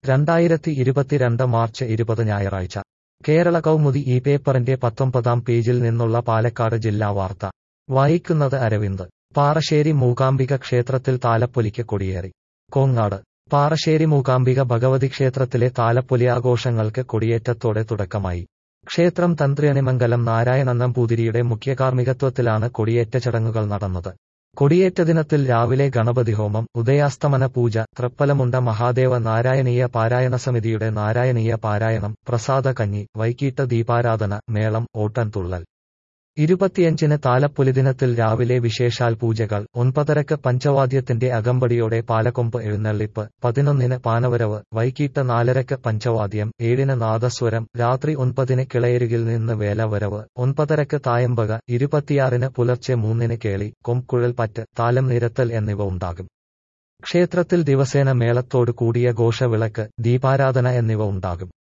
രണ്ടായിരത്തി ഇരുപത്തിരണ്ട് മാർച്ച് ഇരുപത് ഞായറാഴ്ച കേരള കൗമുദി ഈ പേപ്പറിന്റെ പത്തൊമ്പതാം പേജിൽ നിന്നുള്ള പാലക്കാട് ജില്ലാ വാർത്ത വായിക്കുന്നത് അരവിന്ദ് പാറശ്ശേരി മൂകാംബിക ക്ഷേത്രത്തിൽ താലപ്പൊലിക്ക് കൊടിയേറി കോങ്ങാട് പാറശ്ശേരി മൂകാംബിക ഭഗവതി ക്ഷേത്രത്തിലെ താലപ്പൊലി ആഘോഷങ്ങൾക്ക് കൊടിയേറ്റത്തോടെ തുടക്കമായി ക്ഷേത്രം തന്ത്രിയണിമംഗലം നാരായണൻ നമ്പൂതിരിയുടെ മുഖ്യകാർമ്മികത്വത്തിലാണ് കൊടിയേറ്റ ചടങ്ങുകൾ നടന്നത് കൊടിയേറ്റ ദിനത്തിൽ രാവിലെ ഗണപതി ഹോമം ഉദയാസ്തമന പൂജ തൃപ്പലമുണ്ട മഹാദേവ നാരായണീയ പാരായണ സമിതിയുടെ നാരായണീയ പാരായണം പ്രസാദ കഞ്ഞി വൈകീട്ട് ദീപാരാധന മേളം ഓട്ടൻതുള്ളൽ ഇരുപത്തിയഞ്ചിന് താലപ്പൊലി ദിനത്തിൽ രാവിലെ വിശേഷാൽ പൂജകൾ ഒൻപതരക്ക് പഞ്ചവാദ്യത്തിന്റെ അകമ്പടിയോടെ പാലക്കൊമ്പ് എഴുന്നള്ളിപ്പ് പതിനൊന്നിന് പാനവരവ് വൈകീട്ട് നാലരക്ക് പഞ്ചവാദ്യം ഏഴിന് നാദസ്വരം രാത്രി ഒൻപതിന് കിളയരുകിൽ നിന്ന് വേലവരവ് ഒൻപതരക്ക് തായമ്പക ഇരുപത്തിയാറിന് പുലർച്ചെ മൂന്നിന് കേളി കൊംകുഴൽപ്പറ്റ് താലം നിരത്തൽ എന്നിവ ഉണ്ടാകും ക്ഷേത്രത്തിൽ ദിവസേന മേളത്തോട് കൂടിയ ഘോഷവിളക്ക് ദീപാരാധന എന്നിവ ഉണ്ടാകും